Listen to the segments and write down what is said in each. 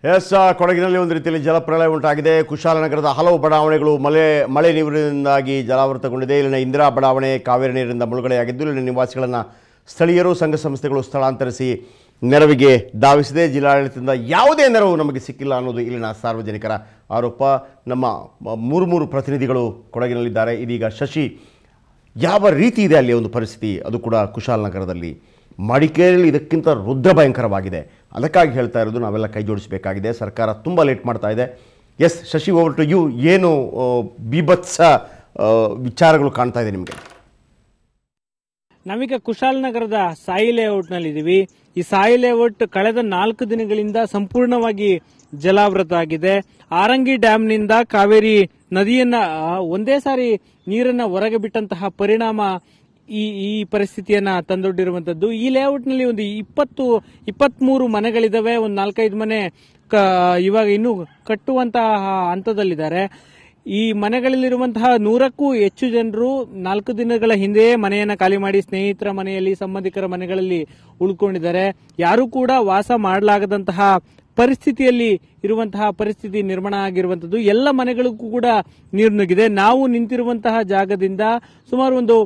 S ಆ, ಕೊಡಗಿನಲ್ಲಿ ಒಂದು ರೀತಿಯಲ್ಲಿ ಜಲಪ್ರಳಯ ಉಂಟಾಗಿದೆ ಕುಶಾಲನಗರದ ಹಲವು ಬಡಾವಣೆಗಳು ಮಳೆ ಮಳೆ ನೀರಿನಿಂದಾಗಿ ಜಲಾವೃತಗೊಂಡಿದೆ ಇಲ್ಲಿನ ಇಂದಿರಾ ಬಡಾವಣೆ ಕಾವೇರಿ ನೀರಿನಿಂದ ಮುಳುಗಡೆಯಾಗಿದ್ದು ಇಲ್ಲಿನ ನಿವಾಸಿಗಳನ್ನು ಸ್ಥಳೀಯರು ಸಂಘ ಸಂಸ್ಥೆಗಳು ಸ್ಥಳಾಂತರಿಸಿ ನೆರವಿಗೆ ಧಾವಿಸಿದೆ ಜಿಲ್ಲಾಡಳಿತದಿಂದ ಯಾವುದೇ ನೆರವು ನಮಗೆ ಸಿಕ್ಕಿಲ್ಲ ಅನ್ನೋದು ಇಲ್ಲಿನ ಸಾರ್ವಜನಿಕರ ಆರೋಪ ನಮ್ಮ ಮ- ಮೂರು ಮೂರು ಪ್ರತಿನಿಧಿಗಳು ಕೊಡಗಿನಲ್ಲಿದ್ದಾರೆ ಇದೀಗ ಶಶಿ ಯಾವ ರೀತಿ ಇದೆ ಅಲ್ಲಿ ಒಂದು ಪರಿಸ್ಥಿತಿ ಅದು ಕೂಡ ಕುಶಾಲನಗರದಲ್ಲಿ ಮಡಿಕೇರಿಯಲ್ಲಿ ಇದಕ್ಕಿಂತ ರುದ್ರ ಭಯಂಕರವಾಗಿದೆ ಅದಕ್ಕಾಗಿ ಹೇಳ್ತಾ ಇರೋದು ನಾವೆಲ್ಲ ಕೈ ಜೋಡಿಸಬೇಕಾಗಿದೆ ಸರ್ಕಾರ ತುಂಬ ಲೇಟ್ ಮಾಡ್ತಾ ಇದೆ yes Shashi over to you ಏನು ಆ, ಬೀಭತ್ಸ ಆ, ವಿಚಾರಗಳು ಕಾಣ್ತಾ ಇದೆ ನಿಮಗೆ ನಾವೀಗ ಕುಶಾಲನಗರದ ಸಾಯಿ ಲೇಔಟ್ನಲ್ಲಿ ಇದೀವಿ ಈ ಸಾಯಿ ಲೇಔಟ್ ಕಳೆದ ನಾಲ್ಕು ದಿನಗಳಿಂದ ಸಂಪೂರ್ಣವಾಗಿ ಜಲಾವೃತ ಆಗಿದೆ ಆರಂಗಿ ಡ್ಯಾಂನಿಂದ ಕಾವೇರಿ ನದಿಯನ್ನ ಆ, ಒಂದೇ ಸಾರಿ ನೀರನ್ನ ಹೊರಗೆ ಬಿಟ್ಟಂತಹ ಪರಿಣಾಮ ಈ ಈ ಪರಿಸ್ಥಿತಿಯನ್ನ ತಂದೊಡ್ಡಿರುವಂತದ್ದು ಈ ಲೇಔಟ್ನಲ್ಲಿ ಒಂದು ಇಪ್ಪತ್ತು ಇಪ್ಪತ್ಮೂರು ಮನೆಗಳಿದಾವೆ ಒಂದು ನಾಲ್ಕೈದು ಮನೆ ಕ- ಇವಾಗ ಇನ್ನು ಕಟ್ಟುವಂತಹ ಹಂತದಲ್ಲಿದ್ದಾರೆ ಈ ಮನೆಗಳಲ್ಲಿರುವಂತಹ ನೂರಕ್ಕೂ ಹೆಚ್ಚು ಜನರು ನಾಲ್ಕು ದಿನಗಳ ಹಿಂದೆಯೇ ಮನೆಯನ್ನ ಖಾಲಿ ಮಾಡಿ ಸ್ನೇಹಿತರ ಮನೆಯಲ್ಲಿ ಸಂಬಂಧಿಕರ ಮನೆಗಳಲ್ಲಿ ಉಳ್ಕೊಂಡಿದ್ದಾರೆ ಯಾರು ಕೂಡ ವಾಸ ಮಾಡಲಾಗದಂತಹ ಪರಿಸ್ಥಿತಿಯಲ್ಲಿ ಇರುವಂತಹ ಪರಿಸ್ಥಿತಿ ನಿರ್ಮಾಣ ಆಗಿರುವಂತದ್ದು ಎಲ್ಲ ಮನೆಗಳಿಗೂ ಕೂಡ ನೀರು ನುಗ್ಗಿದೆ ನಾವು ನಿಂತಿರುವಂತಹ ಜಾಗದಿಂದ ಸುಮಾರು ಒಂದು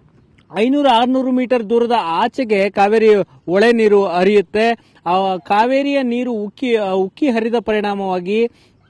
ಐನೂರು ಆರ್ನೂರು ಮೀಟರ್ ದೂರದ ಆಚೆಗೆ ಕಾವೇರಿ ಒಳೆ ನೀರು ಹರಿಯುತ್ತೆ ಆ ಕಾವೇರಿಯ ನೀರು ಉಕ್ಕಿ ಉಕ್ಕಿ ಹರಿದ ಪರಿಣಾಮವಾಗಿ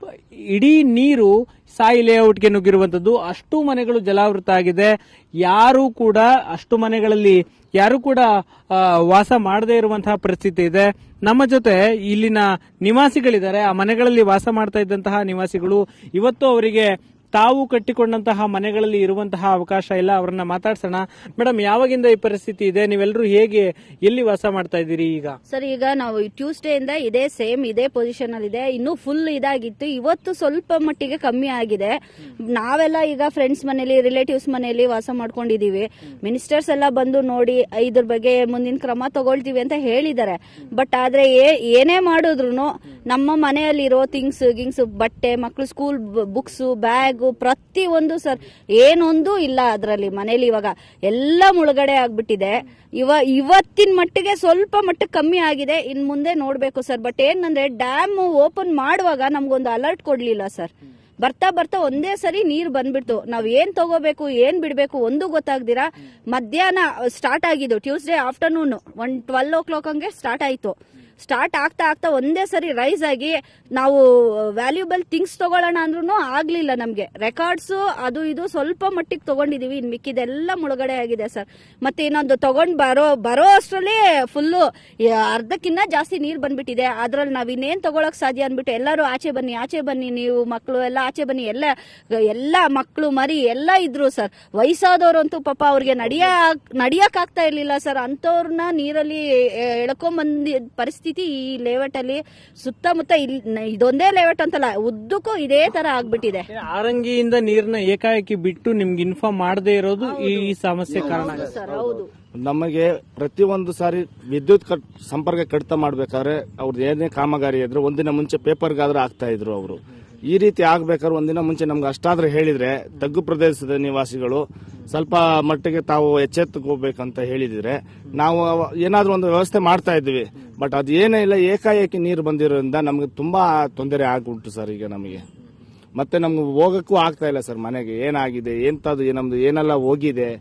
ಇಡೀ ನೀರು ಸಾಯಿ ಲೇಔಟ್ಗೆ ನುಗ್ಗಿರುವಂತದ್ದು ಅಷ್ಟು ಮನೆಗಳು ಜಲಾವೃತ ಆಗಿದೆ ಯಾರು ಕೂಡ ಅಷ್ಟು ಮನೆಗಳಲ್ಲಿ ಯಾರು ಕೂಡ ಆ, ವಾಸ ಮಾಡದೇ ಇರುವಂತಹ ಪರಿಸ್ಥಿತಿ ಇದೆ ನಮ್ಮ ಜೊತೆ ಇಲ್ಲಿನ ನಿವಾಸಿಗಳಿದ್ದಾರೆ ಆ ಮನೆಗಳಲ್ಲಿ ವಾಸ ಮಾಡ್ತಾ ಇದ್ದಂತಹ ನಿವಾಸಿಗಳು ಇವತ್ತು ಅವರಿಗೆ ತಾವು ಕಟ್ಟಿಕೊಂಡಂತಹ ಮನೆಗಳಲ್ಲಿ ಇರುವಂತಹ ಅವಕಾಶ ಇಲ್ಲ ಅವರನ್ನ ಮಾತಾಡ್ಸೋಣ ಮೇಡಮ್ ಯಾವಾಗಿಂದ ಈ ಪರಿಸ್ಥಿತಿ ಇದೆ ನೀವೆಲ್ಲರೂ ಹೇಗೆ ಎಲ್ಲಿ ವಾಸ ಮಾಡ್ತಾ ಇದ್ದೀರಿ ಈಗ ಸರ್ ಈಗ ನಾವು ಟ್ಯೂಸ್ಡೇ ಇಂದ ಇದೇ ಸೇಮ್ ಇದೇ ಪೊಸಿಷನ್ ಅಲ್ಲಿ ಇದೆ ಇನ್ನು ಫುಲ್ ಇದಾಗಿತ್ತು ಇವತ್ತು ಸ್ವಲ್ಪ ಮಟ್ಟಿಗೆ ಕಮ್ಮಿ ಆಗಿದೆ ನಾವೆಲ್ಲ ಈಗ ಫ್ರೆಂಡ್ಸ್ ಮನೇಲಿ ರಿಲೇಟಿವ್ಸ್ ಮನೆಯಲ್ಲಿ ವಾಸ ಮಾಡ್ಕೊಂಡಿದೀವಿ ಮಿನಿಸ್ಟರ್ಸ್ ಎಲ್ಲ ಬಂದು ನೋಡಿ ಇದ್ರ ಬಗ್ಗೆ ಮುಂದಿನ ಕ್ರಮ ತಗೊಳ್ತೀವಿ ಅಂತ ಹೇಳಿದ್ದಾರೆ ಬಟ್ ಆದ್ರೆ ಏ- ಏನೇ ಮಾಡಿದ್ರು ನಮ್ಮ ಮನೆಯಲ್ಲಿರೋ ಥಿಂಗ್ಸ್ ಗಿಂಗ್ಸ್ ಬಟ್ಟೆ ಮಕ್ಕಳು ಸ್ಕೂಲ್ ಬುಕ್ಸ್ ಬ್ಯಾಗ್ ಪ್ರತಿ ಒಂದು ಸರ್ ಏನೊಂದು ಇಲ್ಲ ಅದರಲ್ಲಿ ಮನೇಲಿ ಇವಾಗ ಎಲ್ಲ ಮುಳುಗಡೆ ಆಗ್ಬಿಟ್ಟಿದೆ ಇವ ಇವತ್ತಿನ ಮಟ್ಟಿಗೆ ಸ್ವಲ್ಪ ಮಟ್ಟಿಗೆ ಕಮ್ಮಿ ಆಗಿದೆ ಇನ್ ಮುಂದೆ ನೋಡ್ಬೇಕು ಸರ್ ಬಟ್ ಏನಂದ್ರೆ ಡ್ಯಾಮ್ ಓಪನ್ ಮಾಡುವಾಗ ನಮ್ಗೊಂದು ಅಲರ್ಟ್ ಕೊಡ್ಲಿಲ್ಲ ಸರ್ ಬರ್ತಾ ಬರ್ತಾ ಒಂದೇ ಸರಿ ನೀರ್ ಬಂದ್ಬಿಡ್ತು ನಾವ್ ಏನ್ ತಗೋಬೇಕು ಏನ್ ಬಿಡ್ಬೇಕು ಒಂದು ಗೊತ್ತಾಗ್ದಿರಾ ಮಧ್ಯಾಹ್ನ ಸ್ಟಾರ್ಟ್ ಆಗಿದ್ದು Tuesday afternoon one twelve o'clock ಹಂಗೆ ಸ್ಟಾರ್ಟ್ ಆಯ್ತು ಸ್ಟಾರ್ಟ್ ಆಗ್ತಾ ಆಗ್ತಾ ಒಂದೇ ಸರಿ ರೈಸ್ ಆಗಿ ನಾವು ವ್ಯಾಲ್ಯೂಬಲ್ ಥಿಂಗ್ಸ್ ತಗೊಳ್ಳೋಣ ಅಂದ್ರೂ ಆಗ್ಲಿಲ್ಲ ನಮ್ಗೆ ರೆಕಾರ್ಡ್ಸ್ ಅದು ಇದು ಸ್ವಲ್ಪ ಮಟ್ಟಿಗೆ ತಗೊಂಡಿದೀವಿ ಇನ್ ಮಿಕ್ಕಿದೆಲ್ಲ ಮುಳುಗಡೆ ಆಗಿದೆ ಸರ್ ಮತ್ತೆ ಇನ್ನೊಂದು ತಗೊಂಡ್ ಬರೋ ಬರೋ ಅಷ್ಟರಲ್ಲಿ ಫುಲ್ಲು ಅರ್ಧಕ್ಕಿನ್ನ ಜಾಸ್ತಿ ನೀರ್ ಬಂದ್ಬಿಟ್ಟಿದೆ ಅದ್ರಲ್ಲಿ ನಾವ್ ಇನ್ನೇನ್ ತಗೊಳಕ್ ಸಾಧ್ಯ ಅಂದ್ಬಿಟ್ಟು ಎಲ್ಲರೂ ಆಚೆ ಬನ್ನಿ ಆಚೆ ಬನ್ನಿ ನೀವು ಮಕ್ಕಳು ಎಲ್ಲ ಆಚೆ ಬನ್ನಿ ಎಲ್ಲ ಎಲ್ಲ ಮಕ್ಕಳು ಮರಿ ಎಲ್ಲ ಇದ್ರು ಸರ್ ವಯಸ್ಸಾದವ್ರಂತೂ ಪಾಪ ಅವ್ರಿಗೆ ನಡಿಯ ನಡಿಯಕ್ ಆಗ್ತಾ ಇರ್ಲಿಲ್ಲ ಸರ್ ಅಂತವ್ರನ್ನ ನೀರಲ್ಲಿ ಎಳ್ಕೊಂಬಂದಿ ಪರಿಸ್ಥಿತಿ ಈ ಲೇಔಟ್ ಅಲ್ಲಿ ಸುತ್ತಮುತ್ತ ಇಲ್- ಇದೊಂದೇ ಲೇಔಟ್ ಅಂತಲ್ಲ ಉದ್ದಕ್ಕೂ ಇದೇ ತರ ಆಗ್ಬಿಟ್ಟಿದೆ ಆರಂಗಿಯಿಂದ ನೀರನ್ನ ಏಕಾಏಕಿ ಬಿಟ್ಟು ನಿಮ್ಗೆ ಇನ್ಫಾರ್ಮ್ ಮಾಡದೇ ಇರೋದು ಈ ಈ ಸಮಸ್ಯೆ ಕಾರಣ ಆಗುತ್ತೆ. ಸರ್ ಹೌದು ನಮಗೆ ಪ್ರತಿಯೊಂದು ಸಾರಿ ವಿದ್ಯುತ್ ಕಟ್ ಸಂಪರ್ಕ ಕಡಿತ ಮಾಡ್ಬೇಕಾದ್ರೆ ಅವ್ರದ್ದು ಏನೇ ಕಾಮಗಾರಿ ಇದ್ರೆ ಒಂದಿನ ಮುಂಚೆ ಪೇಪರ್ಗಾದ್ರೆ ಆಗ್ತಾ ಇದ್ರು ಅವರು ಈ ರೀತಿ ಆಗ್ಬೇಕಾದ್ರೆ ಒಂದಿನ ಮುಂಚೆ ನಮ್ಗೆ ಅಷ್ಟಾದ್ರೆ ಹೇಳಿದ್ರೆ ತಗ್ಗು ಪ್ರದೇಶದ ನಿವಾಸಿಗಳು ಸ್ವಲ್ಪ ಮಟ್ಟಿಗೆ ತಾವು ಎಚ್ಚೆತ್ತುಕೋಬೇಕಂತ ಹೇಳಿದ್ರೆ ನಾವು ಅವ- ಏನಾದ್ರೂ ಒಂದು ವ್ಯವಸ್ಥೆ ಮಾಡ್ತಾ ಇದ್ವಿ ಬಟ್ ಅದು ಏನೇ ಇಲ್ಲ ಏಕಾಏಕಿ ನೀರು ಬಂದಿರೋದ್ರಿಂದ ನಮ್ಗೆ ತುಂಬಾ ತೊಂದರೆ ಆಗ್ಬಿಟ್ಟು ಸರ್ ಈಗ ನಮಗೆ ಮತ್ತೆ ನಮ್ಗೆ ಹೋಗಕ್ಕೂ ಆಗ್ತಾ ಇಲ್ಲ ಸರ್ ಮನೆಗೆ ಏನಾಗಿದೆ ಎಂತದು ನಮ್ದು ಏನೆಲ್ಲ ಹೋಗಿದೆ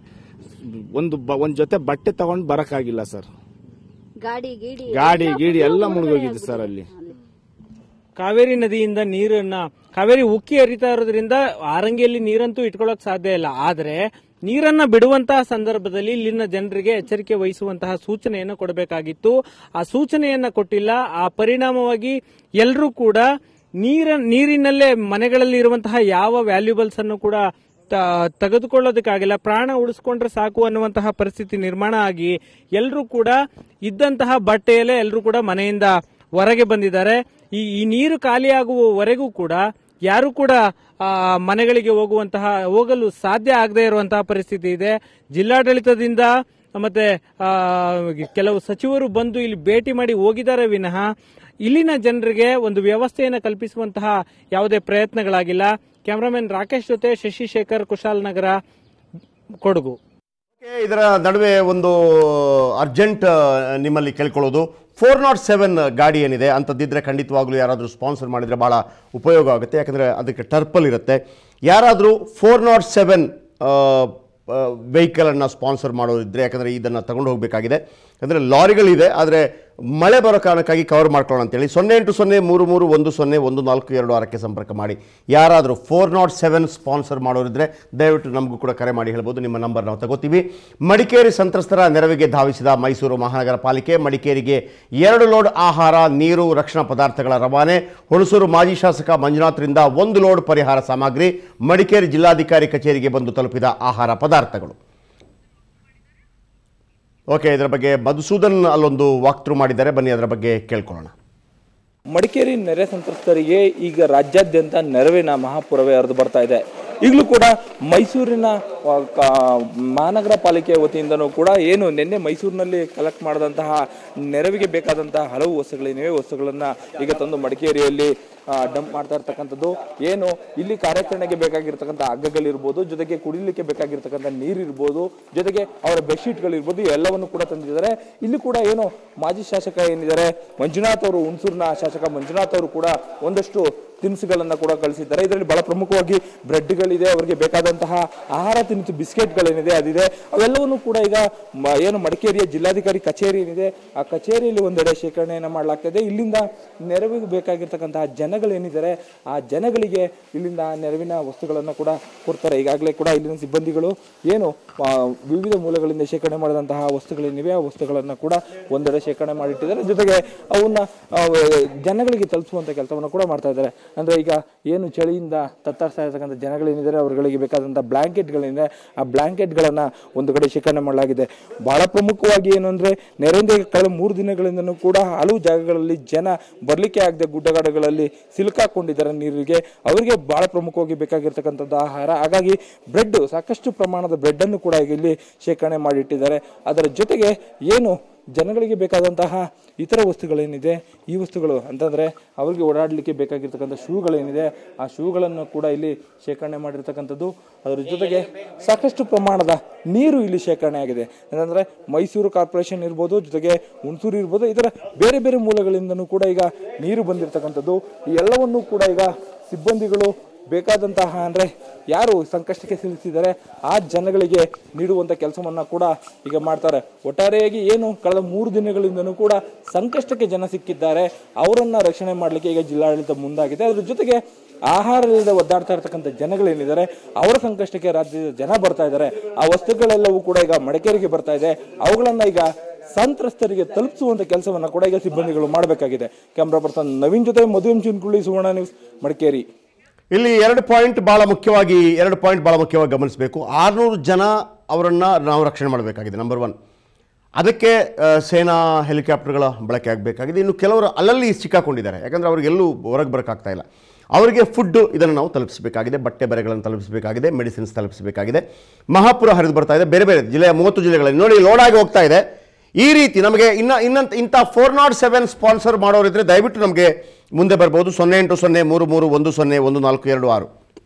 ಒಂದು ಬ- ಒಂದ್ ಜೊತೆ ಬಟ್ಟೆ ತಗೊಂಡ್ ಬರಕ್ಕಾಗಿಲ್ಲ ಸರ್ ಗಾಡಿ ಗೀಡಿ ಗಾಡಿ ಗೀಡಿ ಎಲ್ಲ ಮುಳುಗೋಗಿದೆ ಸರ್ ಅಲ್ಲಿ ಕಾವೇರಿ ನದಿಯಿಂದ ನೀರನ್ನ ಕಾವೇರಿ ಉಕ್ಕಿ ಹರಿತಾ ಇರೋದ್ರಿಂದ ಆರಂಗಿಯಲ್ಲಿ ನೀರಂತೂ ಇಟ್ಕೊಳ್ಳೋಕ್ ಸಾಧ್ಯ ಇಲ್ಲ ಆದ್ರೆ ನೀರನ್ನ ಬಿಡುವಂತಹ ಸಂದರ್ಭದಲ್ಲಿ ಇಲ್ಲಿನ ಜನರಿಗೆ ಎಚ್ಚರಿಕೆ ವಹಿಸುವಂತಹ ಸೂಚನೆಯನ್ನು ಕೊಡಬೇಕಾಗಿತ್ತು ಆ ಸೂಚನೆಯನ್ನ ಕೊಟ್ಟಿಲ್ಲ ಆ ಪರಿಣಾಮವಾಗಿ ಎಲ್ಲರೂ ಕೂಡ ನೀರ ನೀರಿನಲ್ಲೇ ಮನೆಗಳಲ್ಲಿ ಇರುವಂತಹ ಯಾವ ವ್ಯಾಲ್ಯೂಬಲ್ಸ್ ಅನ್ನು ಕೂಡ ತ- ತೆಗೆದುಕೊಳ್ಳೋದಕ್ಕಾಗಿಲ್ಲ ಪ್ರಾಣ ಉಳಿಸ್ಕೊಂಡ್ರೆ ಸಾಕು ಅನ್ನುವಂತಹ ಪರಿಸ್ಥಿತಿ ನಿರ್ಮಾಣ ಆಗಿ ಎಲ್ಲರೂ ಕೂಡ ಇದ್ದಂತಹ ಬಟ್ಟೆಯಲ್ಲೇ ಎಲ್ಲರೂ ಕೂಡ ಮನೆಯಿಂದ ಹೊರಗೆ ಬಂದಿದ್ದಾರೆ ಈ ಈ ನೀರು ಖಾಲಿಯಾಗುವವರೆಗೂ ಕೂಡ ಯಾರು ಕೂಡ ಆ, ಮನೆಗಳಿಗೆ ಹೋಗುವಂತಹ ಹೋಗಲು ಸಾಧ್ಯ ಆಗದೆ ಇರುವಂತಹ ಪರಿಸ್ಥಿತಿ ಇದೆ ಜಿಲ್ಲಾಡಳಿತದಿಂದ ಮತ್ತೆ ಆ, ಕೆಲವು ಸಚಿವರು ಬಂದು ಇಲ್ಲಿ ಭೇಟಿ ಮಾಡಿ ಹೋಗಿದ್ದಾರೆ ವಿನಃ ಇಲ್ಲಿನ ಜನರಿಗೆ ಒಂದು ವ್ಯವಸ್ಥೆಯನ್ನು ಕಲ್ಪಿಸುವಂತಹ ಯಾವುದೇ ಪ್ರಯತ್ನಗಳಾಗಿಲ್ಲ ಕ್ಯಾಮರಾಮನ್ ರಾಕೇಶ್ ಜೊತೆ ಶಶಿಶೇಖರ್ ಕುಶಾಲನಗರ ಕೊಡಗು ಓಕೆ, ಇದರ ನಡುವೆ ಒಂದು ಅರ್ಜೆಂಟ್ ನಿಮ್ಮಲ್ಲಿ ಕೇಳ್ಕೊಳ್ಳೋದು ಫೋರ್ ನಾಟ್ ಸೆವೆನ್ ಗಾಡಿ ಏನಿದೆ ಅಂಥದ್ದಿದ್ರೆ ಖಂಡಿತವಾಗ್ಲೂ ಯಾರಾದರೂ ಸ್ಪಾನ್ಸರ್ ಮಾಡಿದರೆ ಭಾಳ ಉಪಯೋಗ ಆಗುತ್ತೆ ಯಾಕಂದರೆ ಅದಕ್ಕೆ ಟರ್ಪಲ್ ಇರುತ್ತೆ ಯಾರಾದರೂ ಫೋರ್ ನಾಟ್ ಸೆವೆನ್ ವೆಹಿಕಲನ್ನು ಸ್ಪಾನ್ಸರ್ ಮಾಡೋದಿದ್ರೆ ಯಾಕಂದರೆ ಇದನ್ನು ತಗೊಂಡು ಹೋಗಬೇಕಾಗಿದೆ ಅಂದರೆ ಲಾರಿಗಳಿದೆ ಆದರೆ ಮಳೆ ಬರೋ ಕಾರಣಕ್ಕಾಗಿ ಕವರ್ ಮಾಡ್ಕೊಳ್ಳೋಣ ಅಂತೇಳಿ ಸೊನ್ನೆ ಎಂಟು ಸೊನ್ನೆ ಮೂರು ಮೂರು ಒಂದು ಸೊನ್ನೆ ಒಂದು ನಾಲ್ಕು ಎರಡು ಆರಕ್ಕೆ ಸಂಪರ್ಕ ಮಾಡಿ ಯಾರಾದರೂ ಫೋರ್ ನಾಟ್ ಸೆವೆನ್ ಸ್ಪಾನ್ಸರ್ ಮಾಡೋರಿದ್ರೆ ದಯವಿಟ್ಟು ನಮಗೂ ಕೂಡ ಕರೆ ಮಾಡಿ ಹೇಳ್ಬೋದು ನಿಮ್ಮ ನಂಬರ್ ನಾವು ತಗೋತೀವಿ ಮಡಿಕೇರಿ ಸಂತ್ರಸ್ತರ ನೆರವಿಗೆ ಧಾವಿಸಿದ ಮೈಸೂರು ಮಹಾನಗರ ಪಾಲಿಕೆ ಮಡಿಕೇರಿಗೆ ಎರಡು ಲೋಡ್ ಆಹಾರ ನೀರು ರಕ್ಷಣಾ ಪದಾರ್ಥಗಳ ರವಾನೆ ಹುಣಸೂರು ಮಾಜಿ ಶಾಸಕ ಮಂಜುನಾಥ್ರಿಂದ ಒಂದು ಲೋಡ್ ಪರಿಹಾರ ಸಾಮಗ್ರಿ ಮಡಿಕೇರಿ ಜಿಲ್ಲಾಧಿಕಾರಿ ಕಚೇರಿಗೆ ಬಂದು ತಲುಪಿದ ಆಹಾರ ಪದಾರ್ಥಗಳು ಓಕೆ ಇದರ ಬಗ್ಗೆ ಮಧುಸೂದನ್ ಅಲ್ಲೊಂದು ವಾಕ್ ಥ್ರೂ ಮಾಡಿದ್ದಾರೆ ಬನ್ನಿ ಅದರ ಬಗ್ಗೆ ಕೇಳ್ಕೊಳ್ಳೋಣ ಮಡಿಕೇರಿ ನೆರೆ ಸಂತ್ರಸ್ತರಿಗೆ ಈಗ ರಾಜ್ಯಾದ್ಯಂತ ನೆರವಿನ ಮಹಾಪೂರವೇ ಹರಿದು ಬರ್ತಾ ಇದೆ ಈಗಲೂ ಕೂಡ ಮೈಸೂರಿನ ಆ, ಕ- ಮಹಾನಗರ ಪಾಲಿಕೆ ವತಿಯಿಂದನೂ ಕೂಡ ಏನು ನಿನ್ನೆ ಮೈಸೂರಿನಲ್ಲಿ ಕಲೆಕ್ಟ್ ಮಾಡಿದಂತಹ ನೆರವಿಗೆ ಬೇಕಾದಂತಹ ಹಲವು ವಸ್ತುಗಳೇನಿವೆ ವಸ್ತುಗಳನ್ನು ಈಗ ತಂದು ಮಡಿಕೇರಿಯಲ್ಲಿ ಡಂಪ್ ಮಾಡ್ತಾ ಇರ್ತಕ್ಕಂಥದ್ದು ಏನು ಇಲ್ಲಿ ಕಾರ್ಯಾಚರಣೆಗೆ ಬೇಕಾಗಿರ್ತಕ್ಕಂಥ ಹಗ್ಗಗಳಿರ್ಬೋದು ಜೊತೆಗೆ ಕುಡಿಲಿಕ್ಕೆ ಬೇಕಾಗಿರ್ತಕ್ಕಂಥ ನೀರಿರ್ಬೋದು ಜೊತೆಗೆ ಅವರ ಬೆಡ್ಶೀಟ್ಗಳಿರ್ಬೋದು ಎಲ್ಲವನ್ನು ಕೂಡ ತಂದಿದ್ದಾರೆ ಇಲ್ಲಿ ಕೂಡ ಏನು ಮಾಜಿ ಶಾಸಕ ಏನಿದ್ದಾರೆ ಮಂಜುನಾಥ್ ಅವರು ಹುಣಸೂರಿನ ಶಾಸಕ ಮಂಜುನಾಥ್ ಅವರು ಕೂಡ ಒಂದಷ್ಟು ತಿನಿಸುಗಳನ್ನ ಕೂಡ ಕಳಿಸಿದ್ದಾರೆ ಇದರಲ್ಲಿ ಬಹಳ ಪ್ರಮುಖವಾಗಿ ಬ್ರೆಡ್ಗಳಿದೆ ಅವರಿಗೆ ಬೇಕಾದಂತಹ ಆಹಾರ ತಿನಿಸು ಬಿಸ್ಕೆಟ್ಗಳೇನಿದೆ ಅದಿದೆ ಅವೆಲ್ಲವನ್ನು ಕೂಡ ಈಗ ಮ- ಏನು ಮಡಿಕೇರಿಯ ಜಿಲ್ಲಾಧಿಕಾರಿ ಕಚೇರಿ ಏನಿದೆ ಆ ಕಚೇರಿಯಲ್ಲಿ ಒಂದೆಡೆ ಶೇಖರಣೆಯನ್ನು ಮಾಡಲಾಗ್ತದೆ ಇಲ್ಲಿಂದ ನೆರವಿಗೆ ಬೇಕಾಗಿರ್ತಕ್ಕಂತಹ ಜನಗಳೇನಿದ್ದಾರೆ ಆ ಜನಗಳಿಗೆ ಇಲ್ಲಿಂದ ನೆರವಿನ ವಸ್ತುಗಳನ್ನು ಕೂಡ ಕೊಡ್ತಾರೆ ಈಗಾಗಲೇ ಕೂಡ ಇಲ್ಲಿನ ಸಿಬ್ಬಂದಿಗಳು ಏನು ಆ, ವಿವಿಧ ಮೂಲಗಳಿಂದ ಶೇಖರಣೆ ಮಾಡಿದಂತಹ ವಸ್ತುಗಳೇನಿವೆ ಆ ವಸ್ತುಗಳನ್ನು ಕೂಡ ಒಂದೆಡೆ ಶೇಖರಣೆ ಮಾಡಿಟ್ಟಿದ್ದಾರೆ ಜೊತೆಗೆ ಅವನ್ನ ಆ, ಜನಗಳಿಗೆ ತಲುಪಿಸುವಂತ ಕೆಲಸವನ್ನು ಕೂಡ ಮಾಡ್ತಾ ಇದ್ದಾರೆ ಅಂದ್ರೆ ಈಗ ಏನು ಚಳಿಯಿಂದ ತತ್ತರಿಸ್ತಾ ಇರ್ತಕ್ಕಂಥ ಜನಗಳೇನಿದ್ದಾರೆ ಅವರುಗಳಿಗೆ ಬೇಕಾದಂಥ ಬ್ಲಾಂಕೆಟ್ಗಳೇನಿದೆ ಆ ಬ್ಲಾಂಕೆಟ್ಗಳನ್ನ ಒಂದು ಕಡೆ ಶೇಖರಣೆ ಮಾಡಲಾಗಿದೆ ಬಹಳ ಪ್ರಮುಖವಾಗಿ ಏನು ಅಂದ್ರೆ ನೆರೆಯಿಂದ ಕಳೆದ ಮೂರು ದಿನಗಳಿಂದನೂ ಕೂಡ ಹಲವು ಜಾಗಗಳಲ್ಲಿ ಜನ ಬರ್ಲಿಕ್ಕೆ ಆಗದೆ ಗುಡ್ಡಗಾಡುಗಳಲ್ಲಿ ಸಿಲುಕಾಕೊಂಡಿದ್ದಾರೆ ನೀರಿಗೆ ಅವರಿಗೆ ಬಹಳ ಪ್ರಮುಖವಾಗಿ ಬೇಕಾಗಿರ್ತಕ್ಕಂಥದ್ದು ಆಹಾರ ಹಾಗಾಗಿ ಬ್ರೆಡ್ ಸಾಕಷ್ಟು ಪ್ರಮಾಣದ ಬ್ರೆಡ್ ಅನ್ನು ಕೂಡ ಈಗ ಇಲ್ಲಿ ಶೇಖರಣೆ ಮಾಡಿಟ್ಟಿದ್ದಾರೆ ಅದರ ಜೊತೆಗೆ ಏನು ಜನಗಳಿಗೆ ಬೇಕಾದಂತಹ ಇತರ ವಸ್ತುಗಳೇನಿದೆ ಈ ವಸ್ತುಗಳು ಅಂತಂದ್ರೆ ಅವರಿಗೆ ಓಡಾಡಲಿಕ್ಕೆ ಬೇಕಾಗಿರ್ತಕ್ಕಂಥ ಶೂಗಳೇನಿದೆ ಆ ಶೂಗಳನ್ನು ಕೂಡ ಇಲ್ಲಿ ಶೇಖರಣೆ ಮಾಡಿರ್ತಕ್ಕಂಥದ್ದು ಅದರ ಜೊತೆಗೆ ಸಾಕಷ್ಟು ಪ್ರಮಾಣದ ನೀರು ಇಲ್ಲಿ ಶೇಖರಣೆ ಆಗಿದೆ ಅಂತಂದ್ರೆ ಮೈಸೂರು ಕಾರ್ಪೊರೇಷನ್ ಇರ್ಬೋದು ಜೊತೆಗೆ ಹುಣಸೂರು ಇರ್ಬೋದು ಇದರ ಬೇರೆ ಬೇರೆ ಮೂಲಗಳಿಂದನೂ ಕೂಡ ಈಗ ನೀರು ಬಂದಿರತಕ್ಕಂಥದ್ದು ಈ ಎಲ್ಲವನ್ನೂ ಕೂಡ ಈಗ ಸಿಬ್ಬಂದಿಗಳು ಬೇಕಾದಂತಹ ಅಂದ್ರೆ ಯಾರು ಸಂಕಷ್ಟಕ್ಕೆ ಸಿಲುಕಿದ್ದಾರೆ ಆ ಜನಗಳಿಗೆ ನೀಡುವಂತ ಕೆಲಸವನ್ನ ಕೂಡ ಈಗ ಮಾಡ್ತಾರೆ ಒಟ್ಟಾರೆಯಾಗಿ ಏನು ಕಳೆದ ಮೂರು ದಿನಗಳಿಂದನೂ ಕೂಡ ಸಂಕಷ್ಟಕ್ಕೆ ಜನ ಸಿಕ್ಕಿದ್ದಾರೆ ಅವರನ್ನ ರಕ್ಷಣೆ ಮಾಡಲಿಕ್ಕೆ ಈಗ ಜಿಲ್ಲಾಡಳಿತ ಮುಂದಾಗಿದೆ ಅದ್ರ ಜೊತೆಗೆ ಆಹಾರ ಇಲ್ಲದೆ ಒದ್ದಾಡ್ತಾ ಇರ್ತಕ್ಕಂಥ ಜನಗಳೇನಿದ್ದಾರೆ ಅವರ ಸಂಕಷ್ಟಕ್ಕೆ ರಾಜ್ಯದ ಜನ ಬರ್ತಾ ಇದ್ದಾರೆ ಆ ವಸ್ತುಗಳೆಲ್ಲವೂ ಕೂಡ ಈಗ ಮಡಿಕೇರಿಗೆ ಬರ್ತಾ ಇದೆ ಅವುಗಳನ್ನ ಈಗ ಸಂತ್ರಸ್ತರಿಗೆ ತಲುಪಿಸುವಂತ ಕೆಲಸವನ್ನ ಕೂಡ ಈಗ ಸಿಬ್ಬಂದಿಗಳು ಮಾಡಬೇಕಾಗಿದೆ ಕ್ಯಾಮ್ರಾ ಪರ್ಸನ್ ನವೀನ್ ಜೊತೆ ಮಧುವಂ ಚಿನ್ಕುಳಿ ಸುವರ್ಣ ನ್ಯೂಸ್ ಮಡಿಕೇರಿ ಇಲ್ಲಿ ಎರಡು ಪಾಯಿಂಟ್ ಭಾಳ ಮುಖ್ಯವಾಗಿ ಎರಡು ಪಾಯಿಂಟ್ ಭಾಳ ಮುಖ್ಯವಾಗಿ ಗಮನಿಸಬೇಕು ಆರುನೂರು ಜನ ಅವರನ್ನು ನಾವು ರಕ್ಷಣೆ ಮಾಡಬೇಕಾಗಿದೆ ನಂಬರ್ ಒನ್ ಅದಕ್ಕೆ ಆ, ಸೇನಾ ಹೆಲಿಕಾಪ್ಟರ್ಗಳ ಬಳಕೆ ಆಗಬೇಕಾಗಿದೆ ಇನ್ನು ಕೆಲವರು ಅಲ್ಲಲ್ಲಿ ಸಿಕ್ಕಾಕೊಂಡಿದ್ದಾರೆ ಯಾಕಂದರೆ ಅವ್ರಿಗೆಲ್ಲೂ ಹೊರಗೆ ಬರೋಕ್ಕಾಗ್ತಾ ಇಲ್ಲ ಅವರಿಗೆ ಫುಡ್ಡು ಇದನ್ನು ನಾವು ತಲುಪಿಸಬೇಕಾಗಿದೆ ಬಟ್ಟೆ ಬರೆಗಳನ್ನು ತಲುಪಿಸಬೇಕಾಗಿದೆ ಮೆಡಿಸಿನ್ಸ್ ತಲುಪಿಸಬೇಕಾಗಿದೆ ಮಹಾಪುರ ಹರಿದು ಬರ್ತಾ ಇದೆ ಬೇರೆ ಬೇರೆ ಜಿಲ್ಲೆಯ ಮೂವತ್ತು ಜಿಲ್ಲೆಗಳಲ್ಲಿ ನೋಡಿ ಲೋಡ್ ಆಗಿ ಹೋಗ್ತಾ ಇದೆ ಈ ರೀತಿ ನಮಗೆ ಇನ್ನು ಇನ್ನಂತ ಇಂಥ ಫೋರ್ ನಾಟ್ ಸೆವೆನ್ ಸ್ಪಾನ್ಸರ್ ಮಾಡೋರಿದ್ರೆ ದಯವಿಟ್ಟು ನಮಗೆ ಮುಂದೆ ಬರ್ಬೋದು ಸೊನ್ನೆ ಎಂಟು ಸೊನ್ನೆ ಮೂರು ಮೂರು ಒಂದು ಸೊನ್ನೆ ಒಂದು ನಾಲ್ಕು ಎರಡು ಆರು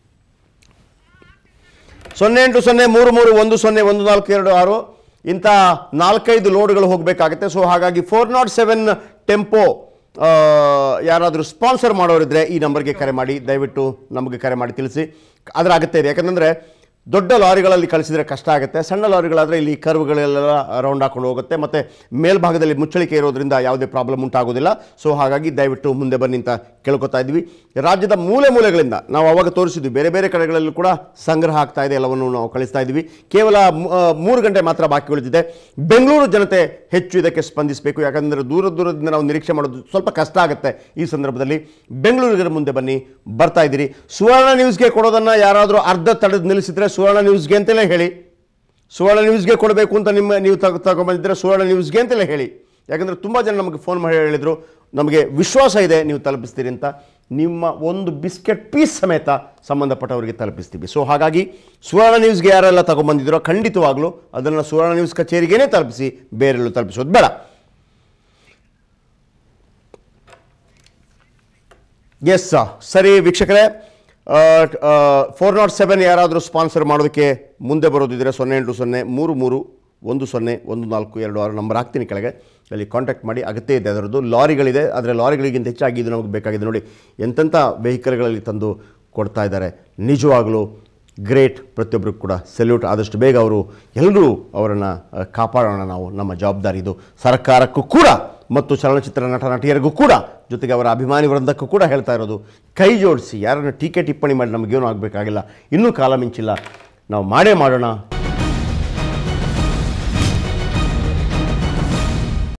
ಸೊನ್ನೆ ಎಂಟು ಸೊನ್ನೆ ಮೂರು ಮೂರು ಒಂದು ಸೊನ್ನೆ ಒಂದು ನಾಲ್ಕು ಎರಡು ಆರು ಇಂಥ ನಾಲ್ಕೈದು ಲೋಡ್ಗಳು ಹೋಗಬೇಕಾಗುತ್ತೆ ಸೊ ಹಾಗಾಗಿ ಫೋರ್ ನಾಟ್ ಸೆವೆನ್ ಟೆಂಪೋ ಯಾರಾದರೂ ಸ್ಪಾನ್ಸರ್ ಮಾಡೋರಿದ್ರೆ ಈ ನಂಬರ್ಗೆ ಕರೆ ಮಾಡಿ ದಯವಿಟ್ಟು ನಮಗೆ ಕರೆ ಮಾಡಿ ತಿಳಿಸಿ ಅದರ ಅಗತ್ಯ ಇದೆ ಯಾಕಂದರೆ ದೊಡ್ಡ ಲಾರಿಗಳಲ್ಲಿ ಕಳಿಸಿದ್ರೆ ಕಷ್ಟ ಆಗುತ್ತೆ ಸಣ್ಣ ಲಾರಿಗಳಾದರೆ ಇಲ್ಲಿ ಕರ್ವ್ಗಳೆಲ್ಲ ರೌಂಡ್ ಹಾಕೊಂಡು ಹೋಗುತ್ತೆ ಮತ್ತು ಮೇಲ್ಭಾಗದಲ್ಲಿ ಮುಚ್ಚಳಿಕೆ ಇರೋದ್ರಿಂದ ಯಾವುದೇ ಪ್ರಾಬ್ಲಮ್ ಉಂಟಾಗೋದಿಲ್ಲ ಸೊ ಹಾಗಾಗಿ ದಯವಿಟ್ಟು ಮುಂದೆ ಬನ್ನಿ ಅಂತ ಕೇಳ್ಕೊತಾ ಇದ್ವಿ ರಾಜ್ಯದ ಮೂಲೆ ಮೂಲೆಗಳಿಂದ ನಾವು ಅವಾಗ ತೋರಿಸಿದ್ವಿ ಬೇರೆ ಬೇರೆ ಕಡೆಗಳಲ್ಲೂ ಕೂಡ ಸಂಗ್ರಹ ಆಗ್ತಾ ಇದೆ ಎಲ್ಲವನ್ನು ನಾವು ಕಳಿಸ್ತಾ ಇದ್ವಿ ಕೇವಲ ಮೂ- ಆ, ಮೂರು ಗಂಟೆ ಮಾತ್ರ ಬಾಕಿ ಉಳಿದಿದೆ ಬೆಂಗಳೂರು ಜನತೆ ಹೆಚ್ಚು ಇದಕ್ಕೆ ಸ್ಪಂದಿಸಬೇಕು ಯಾಕಂದರೆ ದೂರ ದೂರದಿಂದ ನಾವು ನಿರೀಕ್ಷೆ ಮಾಡೋದು ಸ್ವಲ್ಪ ಕಷ್ಟ ಆಗುತ್ತೆ ಈ ಸಂದರ್ಭದಲ್ಲಿ ಬೆಂಗಳೂರಿಗೆ ಮುಂದೆ ಬನ್ನಿ ಬರ್ತಾ ಇದ್ದೀರಿ ಸುವರ್ಣ ನ್ಯೂಸ್ಗೆ ಕೊಡೋದನ್ನು ಯಾರಾದರೂ ಅರ್ಧ ತಡೆದು ನಿಲ್ಲಿಸಿದ್ರೆ ಸುವರ್ಣ ನ್ಯೂಸ್ಗೆ ಅಂತಲೇ ಹೇಳಿ ಸುವರ್ಣ ನ್ಯೂಸ್ಗೆ ಕೊಡಬೇಕು ಅಂತ ನಿಮ್ಮ ನೀವು ತಗೊ ತಗೊಂಬಂದಿದ್ರೆ ಸುವರ್ಣ ನ್ಯೂಸ್ಗೆ ಅಂತಲೇ ಹೇಳಿ ಯಾಕಂದರೆ ತುಂಬ ಜನ ನಮಗೆ ಫೋನ್ ಮಾಡಿ ಹೇಳಿದರು ನಮಗೆ ವಿಶ್ವಾಸ ಇದೆ ನೀವು ತಲುಪಿಸ್ತೀರಿ ಅಂತ ನಿಮ್ಮ ಒಂದು ಬಿಸ್ಕೆಟ್ ಪೀಸ್ ಸಮೇತ ಸಂಬಂಧಪಟ್ಟವರಿಗೆ ತಲುಪಿಸ್ತೀವಿ ಸೊ ಹಾಗಾಗಿ ಸುವರ್ಣ ನ್ಯೂಸ್ಗೆ ಯಾರೆಲ್ಲ ತಗೊಂಬಂದಿದ್ದೀರೋ ಖಂಡಿತವಾಗ್ಲೂ ಅದನ್ನು ಸುವರ್ಣ ನ್ಯೂಸ್ ಕಚೇರಿಗೇನೆ ತಲುಪಿಸಿ ಬೇರೆಲ್ಲೂ ತಲುಪಿಸೋದು ಬೇಡ ಎಸ್ ಸರಿ ವೀಕ್ಷಕರೇ ಫೋರ್ ನಾಟ್ ಸೆವೆನ್ ಯಾರಾದರೂ ಸ್ಪಾನ್ಸರ್ ಮಾಡೋದಕ್ಕೆ ಮುಂದೆ ಬರೋದಿದ್ರೆ ಸೊನ್ನೆ ಎಂಟು ಸೊನ್ನೆ ಮೂರು ಮೂರು ಒಂದು ಸೊನ್ನೆ ಒಂದು ನಾಲ್ಕು ಎರಡು ಆರು ನಂಬರ್ ಹಾಕ್ತೀನಿ ಕೆಳಗೆ ಅಲ್ಲಿ ಕಾಂಟ್ಯಾಕ್ಟ್ ಮಾಡಿ ಅಗತ್ಯ ಇದೆ ಅದರದ್ದು ಲಾರಿಗಳಿದೆ ಆದರೆ ಲಾರಿಗಳಿಗಿಂತ ಹೆಚ್ಚಾಗಿ ಇದು ನಮಗೆ ಬೇಕಾಗಿದೆ ನೋಡಿ ಎಂತೆಂಥ ವೆಹಿಕಲ್ಗಳಲ್ಲಿ ತಂದು ಕೊಡ್ತಾ ಇದ್ದಾರೆ ನಿಜವಾಗಲೂ ಗ್ರೇಟ್ ಪ್ರತಿಯೊಬ್ಬರಿಗೂ ಕೂಡ ಸೆಲ್ಯೂಟ್ ಆದಷ್ಟು ಬೇಗ ಅವರು ಎಲ್ಲರೂ ಅವರನ್ನು ಅಹ್, ಕಾಪಾಡೋಣ ನಾವು ನಮ್ಮ ಜವಾಬ್ದಾರಿ ಇದು ಸರ್ಕಾರಕ್ಕೂ ಕೂಡ ಮತ್ತು ಚಲನಚಿತ್ರ ನಟ ನಟಿಯರಿಗೂ ಕೂಡ ಜೊತೆಗೆ ಅವರ ಅಭಿಮಾನಿ ವೃಂದಕ್ಕೂ ಕೂಡ ಹೇಳ್ತಾ ಇರೋದು ಕೈ ಜೋಡಿಸಿ ಯಾರನ್ನು ಟೀಕೆ ಟಿಪ್ಪಣಿ ಮಾಡಿ ನಮಗೇನು ಆಗಬೇಕಾಗಿಲ್ಲ ಇನ್ನೂ ಕಾಲ ಮಿಂಚಿಲ್ಲ ನಾವು ಮಾಡೇ ಮಾಡೋಣ